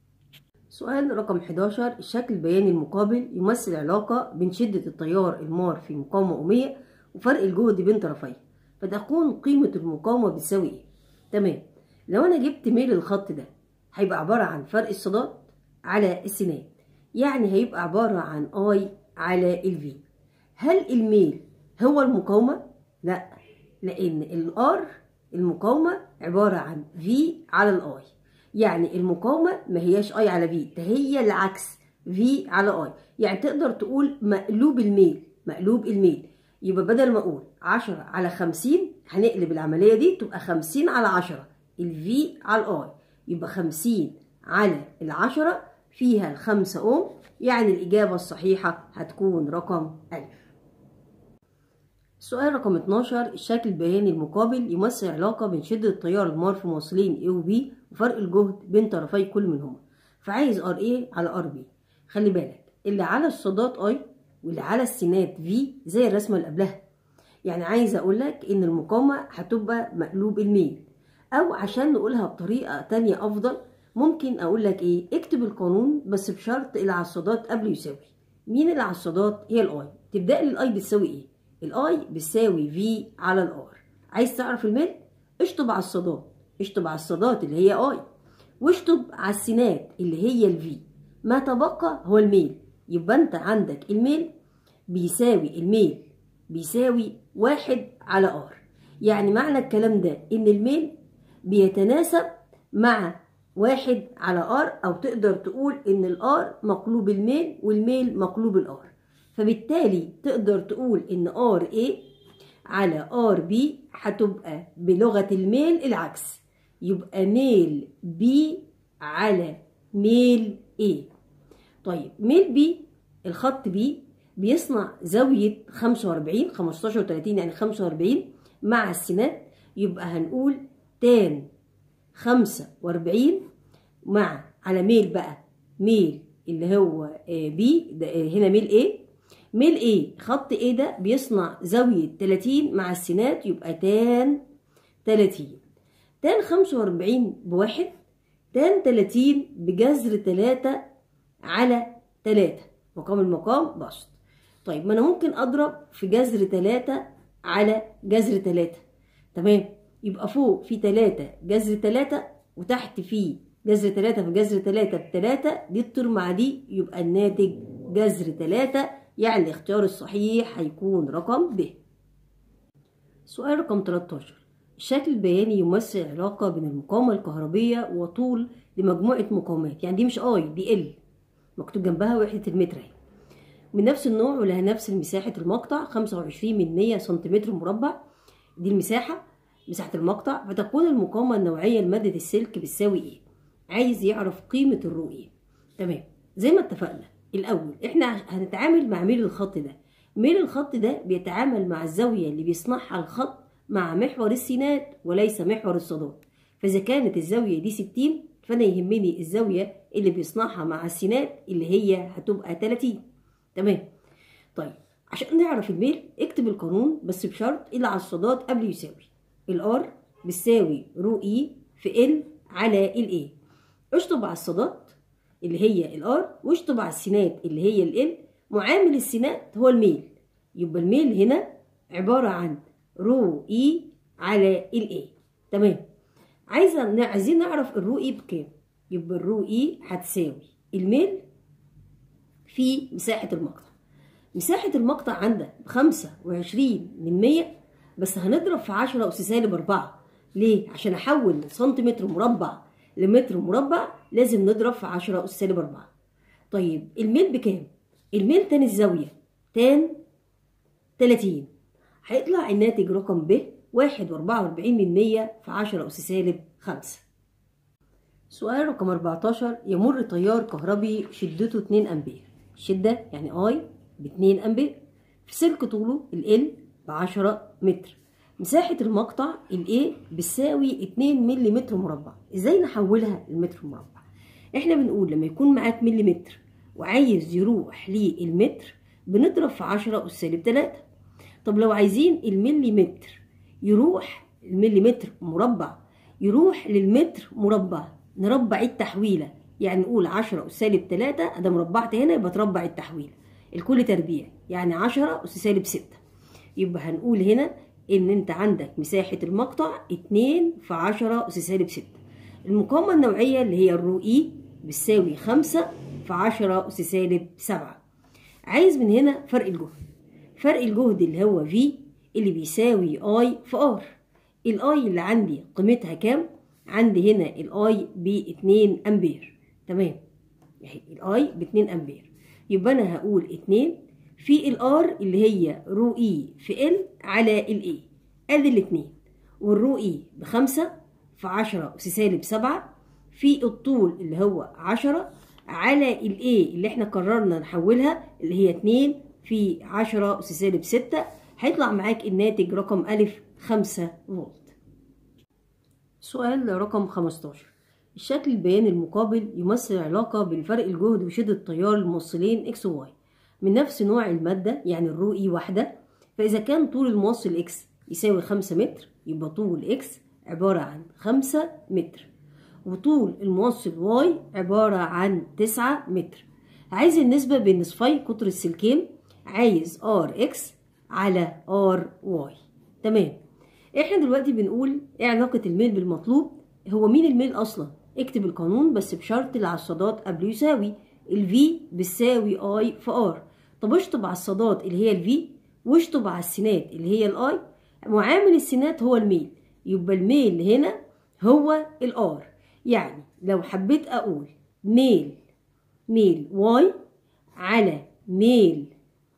سؤال رقم 11 الشكل البياني المقابل يمثل علاقة بين شدة التيار المار في مقاومة أمية وفرق الجهد بين طرفيه فتكون قيمة المقاومة بتساوي إيه؟ تمام لو أنا جبت ميل الخط ده هيبقى عبارة عن فرق الصادات على السينات يعني هيبقى عبارة عن اي على الفي هل الميل هو المقاومة؟ لا لأن الار المقاومة عبارة عن في على الاي يعني المقاومة ما هياش اي على في ده هي العكس في على اي يعني تقدر تقول مقلوب الميل مقلوب الميل يبقى بدل ما اقول 10 على 50 هنقلب العملية دي تبقى 50 على 10 الفي على الاي يبقى خمسين على العشرة فيها الخمسة أوم يعني الإجابة الصحيحة هتكون رقم ألف السؤال رقم 12 الشكل البياني المقابل يمثل علاقة بين شدة التيار المار في موصلين A و B وفرق الجهد بين طرفي كل منهما فعايز RA على RB خلي بالك اللي على الصادات I واللي على السينات V زي الرسمة اللي قبلها يعني عايز أقول لك إن المقاومة هتبقى مقلوب الميل او عشان نقولها بطريقه تانية افضل ممكن اقول لك ايه اكتب القانون بس بشرط اللي على الصادات قبل يساوي مين اللي على الصادات هي الاي تبدا لي الاي بتساوي ايه الاي بتساوي في على الار عايز تعرف الميل اشطب على الصادات اشطب على الصادات اللي هي اي واشطب على السينات اللي هي الفي ما تبقى هو الميل يبقى انت عندك الميل بيساوي الميل بيساوي واحد على ار يعني معنى الكلام ده ان الميل بيتناسب مع واحد على ار او تقدر تقول ان الار مقلوب الميل والميل مقلوب الار فبالتالي تقدر تقول ان ار ايه على ار بي هتبقى بلغة الميل العكس يبقى ميل بي على ميل ايه طيب ميل بي الخط بي بيصنع زاوية 45 15 و30 يعني 45 مع السينات يبقى هنقول تان 45 مع على ميل بقى ميل اللي هو بي هنا ميل ايه ميل ايه خط ايه ده بيصنع زاوية 30 مع السينات يبقى تان 30 تان 45 بواحد تان 30 بجذر 3 على 3 مقام المقام بسط طيب ما انا ممكن اضرب في جذر 3 على جذر 3 تمام يبقى فوق في 3 جذر 3 وتحت في جذر 3 في جذر 3 ب 3 دي تطير مع دي يبقى الناتج جذر 3 يعني الاختيار الصحيح هيكون رقم ب سؤال رقم 13 الشكل البياني يمثل علاقة بين المقاومة الكهربية وطول لمجموعة مقاومات يعني دي مش اي دي ال مكتوب جنبها وحدة المتر اهي من نفس النوع ولها نفس مساحة المقطع 25 من 100 سنتيمتر مربع دي المساحة مساحة المقطع فتكون المقاومة النوعية لمادة السلك بتساوي ايه عايز يعرف قيمة الرو ايه تمام زي ما اتفقنا الاول احنا هنتعامل مع ميل الخط ده ميل الخط ده بيتعامل مع الزاوية اللي بيصنعها الخط مع محور السينات وليس محور الصادات فاذا كانت الزاوية دي 60 فانا يهمني الزاوية اللي بيصنعها مع السينات اللي هي هتبقى 30 تمام طيب عشان نعرف الميل اكتب القانون بس بشرط اللي على الصادات قبل يساوي الار بتساوي رو اي في ال على الاي اشطب على الصادات اللي هي الار واشطب على السينات اللي هي ال معامل السينات هو الميل يبقى الميل هنا عبارة عن رو اي على الاي تمام عايزة عايزين نعرف الرو اي بكام يبقى الرو اي هتساوي الميل في مساحة المقطع مساحة المقطع عندك بخمسة وعشرين من مية بس هنضرب في عشرة أس سالب أربعة ليه؟ عشان أحول من سنتيمتر مربع لمتر مربع لازم نضرب في عشرة أس سالب أربعة طيب الميل بكام؟ الميل تاني الزاوية تان تلاتين هيطلع الناتج رقم ب واحد وأربعة وأربعين من مية في عشرة أس سالب خمسة سؤال رقم 14 يمر تيار كهربي شدته 2 أمبير الشدة يعني اي ب 2 أمبير في سلك طوله ال ب 10 متر مساحة المقطع ال A بتساوي 2 ملم مربع ازاي نحولها لمتر مربع احنا بنقول لما يكون معاك مليمتر وعايز يروح للمتر بنضرب في 10 أس سالب 3 طب لو عايزين المليمتر يروح المليمتر مربع يروح للمتر مربع نربع التحويلة يعني نقول 10 أس سالب 3 أدام مربعت هنا يبقى تربع التحويلة الكل تربيع يعني 10 أس سالب 6 يبقى هنقول هنا إن أنت عندك مساحة المقطع 2 في 10 أس سالب 6 المقاومة النوعية اللي هي الرو إي بتساوي 5 في 10 أس سالب 7 عايز من هنا فرق الجهد فرق الجهد اللي هو في اللي بيساوي اي في ار الاي اللي عندي قيمتها كام عندي هنا الاي ب 2 امبير تمام اهي الاي ب 2 امبير يبقى انا هقول 2 في الار اللي هي رو اي في ال على الاي ادي الاثنين والرو اي بخمسة في 10 اس سالب 7 في الطول اللي هو 10 على الاي اللي احنا قررنا نحولها اللي هي 2 في 10 اس سالب 6 هيطلع معاك الناتج رقم ألف 5 فولت سؤال رقم 15 الشكل البياني المقابل يمثل علاقة بين فرق الجهد وشدة التيار الموصلين اكس وواي من نفس نوع المادة يعني الرو اي واحدة فإذا كان طول الموصل اكس يساوي 5 متر يبقى طول اكس عبارة عن 5 متر وطول الموصل واي عبارة عن 9 متر عايز النسبة بين نصفي قطر السلكين عايز ار اكس على ار واي تمام احنا دلوقتي بنقول ايه علاقة الميل بالمطلوب هو مين الميل اصلا اكتب القانون بس بشرط اللي على الصادات قبل يساوي الفي بتساوي اي في ار طب اشطب على الصادات اللي هي الفي واشطب على السينات اللي هي الاي معامل السينات هو الميل يبقى الميل هنا هو الار يعني لو حبيت اقول ميل ميل واي على ميل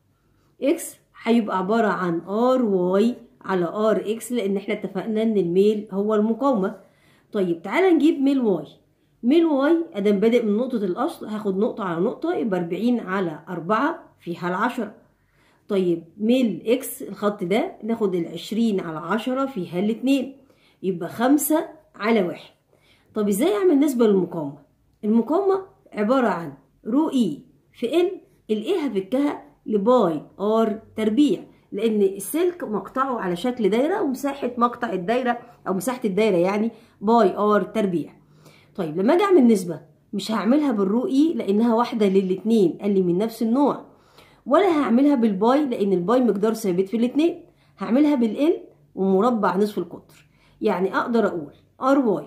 اكس هيبقى عبارة عن ار واي على ار اكس لان احنا اتفقنا ان الميل هو المقاومة طيب تعالى نجيب ميل واي ميل واي ادام بادئ من نقطة الاصل هاخد نقطة على نقطة يبقى اربعين على اربعة فيها العشرة طيب ميل اكس الخط ده ناخد العشرين على عشرة فيها الاتنين يبقى خمسة على واحد طب ازاي اعمل نسبة للمقاومة المقاومة عبارة عن رو اي في ال الاي هفكها لباي ار تربيع لان السلك مقطعه على شكل دايره ومساحه مقطع الدايره او مساحه الدايره يعني باي ار تربيع طيب لما اجي اعمل نسبه مش هعملها بالرو اي لانها واحده للاتنين قال لي من نفس النوع ولا هعملها بالباي لان الباي مقدار ثابت في الاتنين هعملها بالال ومربع نصف القطر يعني اقدر اقول ار واي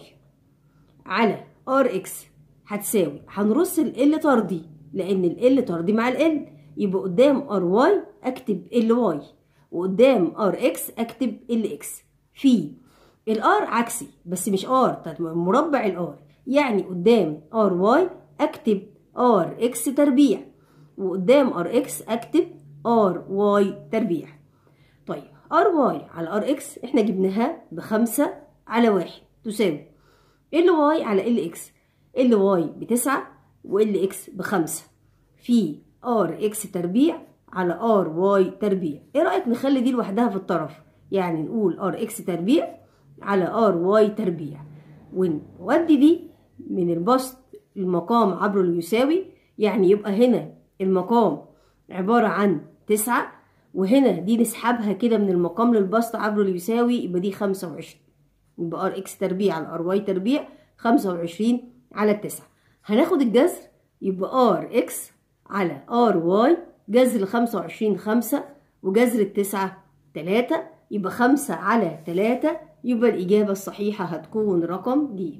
على ار اكس هتساوي هنرص ال طردي لان ال طردي مع ال يبقى قدام ار واي اكتب ال واي وقدام ار اكس اكتب ال اكس في الار عكسي بس مش ار مربع الار يعني قدام ار واي اكتب ار اكس تربيع وقدام ار اكس اكتب ار واي تربيع طيب ار واي على ار اكس احنا جبناها بخمسة على واحد تساوي ال واي على ال اكس ال واي بتسعة وال اكس بخمسة في ار اكس تربيع على ار واي تربيع ايه رايك نخلي دي لوحدها في الطرف يعني نقول ار اكس تربيع على ار واي تربيع ونودي دي من البسط المقام عبر اليساوي يعني يبقى هنا المقام عبارة عن تسعة وهنا دي نسحبها كده من المقام للبسط عبر اليساوي يبقى دي خمسة وعشرين يبقى ار اكس تربيع على ار واي تربيع خمسة وعشرين على التسعة هناخد الجذر يبقى ار اكس على ار واي جذر الخمسة وعشرين خمسة وجذر التسعة تلاتة يبقى خمسة على تلاتة يبقى الإجابة الصحيحة هتكون رقم ج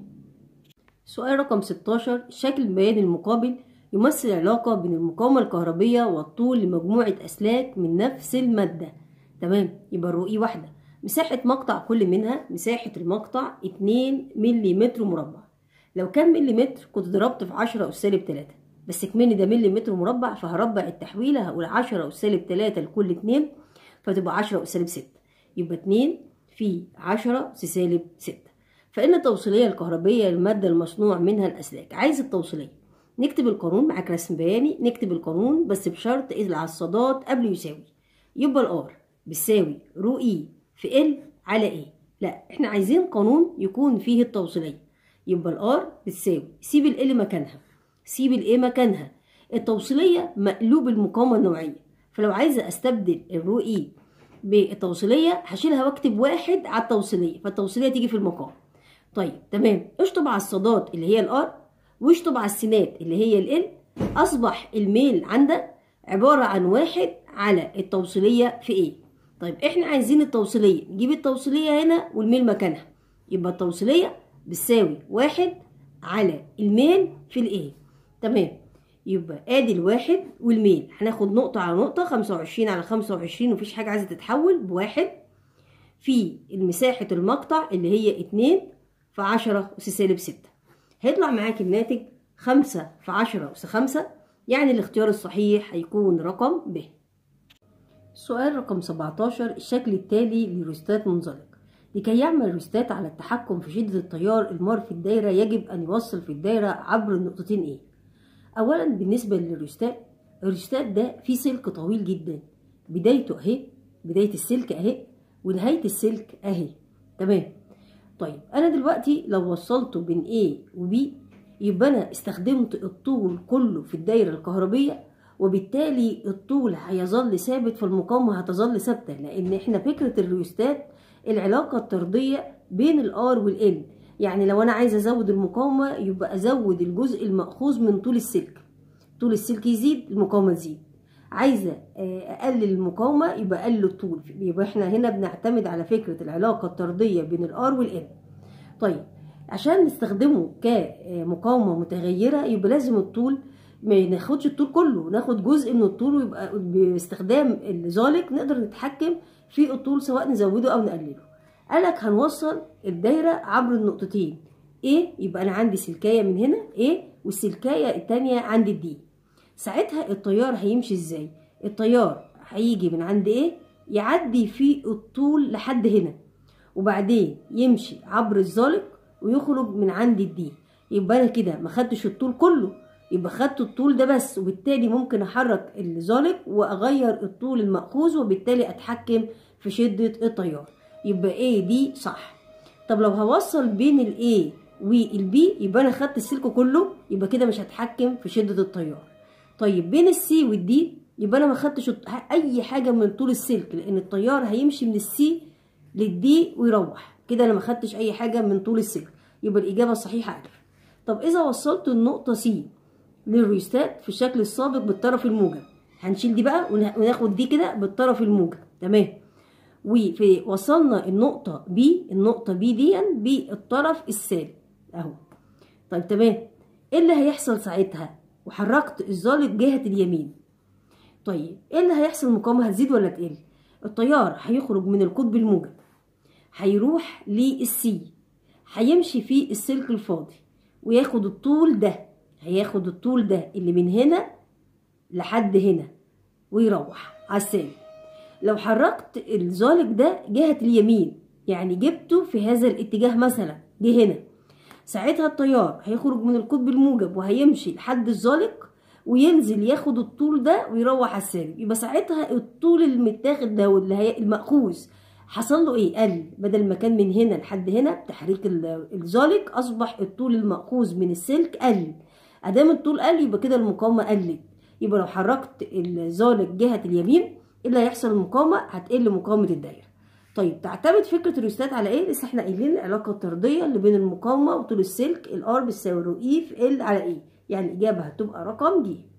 سؤال رقم 16 الشكل البياني المقابل يمثل علاقة بين المقاومة الكهربية والطول لمجموعة أسلاك من نفس المادة تمام يبقى الرؤية واحدة مساحة مقطع كل منها مساحة المقطع 2 ملم مربع لو كان مليمتر كنت ضربت في 10 أس سالب 3 بس كمني ده مليمتر مربع فهربع التحويلة هقول 10 أس سالب 3 لكل 2 فتبقى 10 أس سالب 6 يبقى 2 في 10 أس سالب 6 فإن التوصيلية الكهربية للمادة المصنوع منها الأسلاك عايز التوصيلية نكتب القانون معاك رسم بياني نكتب القانون بس بشرط العصادات قبل يساوي يبقى الار بتساوي رو اي في ال على ايه لا احنا عايزين قانون يكون فيه التوصيلية يبقى الار بتساوي سيب ال مكانها سيب الايه مكانها التوصيلية مقلوب المقاومة النوعية فلو عايزة استبدل الرو اي بالتوصيلية هشيلها واكتب واحد على التوصيلية فالتوصيلية تيجي في المقام طيب تمام اشطب على الصادات اللي هي الار واشطب على السينات اللي هي ال اصبح الميل عندك عبارة عن واحد على التوصيلية في ايه طيب احنا عايزين التوصيلية نجيب التوصيلية هنا والميل مكانها يبقى التوصيلية بتساوي واحد على الميل في الايه تمام يبقى ادي الواحد والميل هناخد نقطة على نقطة خمسة وعشرين على خمسة وعشرين ومفيش حاجة عايزة تتحول بواحد في مساحة المقطع اللي هي اتنين في عشرة أس سالب ستة هيطلع معاك الناتج خمسة في عشرة أس خمسة يعني الاختيار الصحيح هيكون رقم ب سؤال رقم 17 الشكل التالي لروستات منزلق لكي يعمل روستات على التحكم في شدة التيار المار في الدايرة يجب أن يوصل في الدايرة عبر النقطتين إيه أولا بالنسبة للروستات الروستات ده فيه سلك طويل جدا بدايته أهي بداية السلك أهي ونهاية السلك أهي تمام طيب أنا دلوقتي لو وصلته بين A و B يبقى أنا استخدمت الطول كله في الدايرة الكهربية وبالتالي الطول هيظل ثابت فالمقاومة هتظل ثابتة لأن إحنا فكرة الريوستات العلاقة الطردية بين الار والان يعني لو انا عايزه ازود المقاومه يبقى ازود الجزء المأخوذ من طول السلك طول السلك يزيد المقاومه تزيد عايزه اقلل المقاومه يبقى اقلل الطول يبقى احنا هنا بنعتمد على فكره العلاقه الطرديه بين الار والان طيب عشان نستخدمه كمقاومه متغيره يبقى لازم الطول ما ناخدش الطول كله ناخد جزء من الطول ويبقى باستخدام الزالق نقدر نتحكم في الطول سواء نزوده او نقلله قالك هنوصل الدايرة عبر النقطتين A يبقى انا عندي سلكايه من هنا A والسلكايه التانية عندي D ساعتها التيار هيمشي ازاي التيار هيجي من عند A يعدي في الطول لحد هنا وبعدين يمشي عبر الزالق ويخرج من عند الدي يبقى انا كده ما خدتش الطول كله يبقى خدت الطول ده بس وبالتالي ممكن احرك الزالق واغير الطول المأخوذ وبالتالي اتحكم في شدة التيار يبقى A دي صح طب لو هوصل بين ال A وال B يبقى انا خدت السلك كله يبقى كده مش هتحكم في شدة التيار طيب بين السي والدي يبقى انا ما خدتش اي حاجه من طول السلك لان التيار هيمشي من السي للدي ويروح كده انا ما خدتش اي حاجه من طول السلك يبقى الاجابه الصحيحه الف طب اذا وصلت النقطه سي للريستات في الشكل السابق بالطرف الموجب هنشيل دي بقى وناخد دي كده بالطرف الموجب تمام وفي وصلنا النقطة بي النقطة بي دي بالطرف السالب اهو طيب تمام ايه اللي هيحصل ساعتها وحركت الزالق جهة اليمين طيب ايه اللي هيحصل المقاومة هتزيد ولا تقل التيار هيخرج من القطب الموجب هيروح للسي هيمشي في السلك الفاضي وياخد الطول ده هياخد الطول ده اللي من هنا لحد هنا ويروح على السالب لو حركت الزالق ده جهة اليمين يعني جبته في هذا الاتجاه مثلا جه هنا ساعتها التيار هيخرج من القطب الموجب وهيمشي لحد الزالق وينزل ياخد الطول ده ويروح على السالب يبقى ساعتها الطول المتاخد ده واللي هي المأخوذ حصل له ايه قل بدل ما كان من هنا لحد هنا بتحريك الزالق اصبح الطول المأخوذ من السلك قل ادام الطول قل يبقى كده المقاومه قلت يبقى لو حركت الزالق جهه اليمين اللي هيحصل المقاومه هتقل مقاومه الدايره طيب تعتمد فكره الريستات على ايه لسه احنا قايلين العلاقه الطرديه اللي بين المقاومه وطول السلك الار بتساوي رو اي في ال على ايه يعني الاجابه هتبقى رقم ج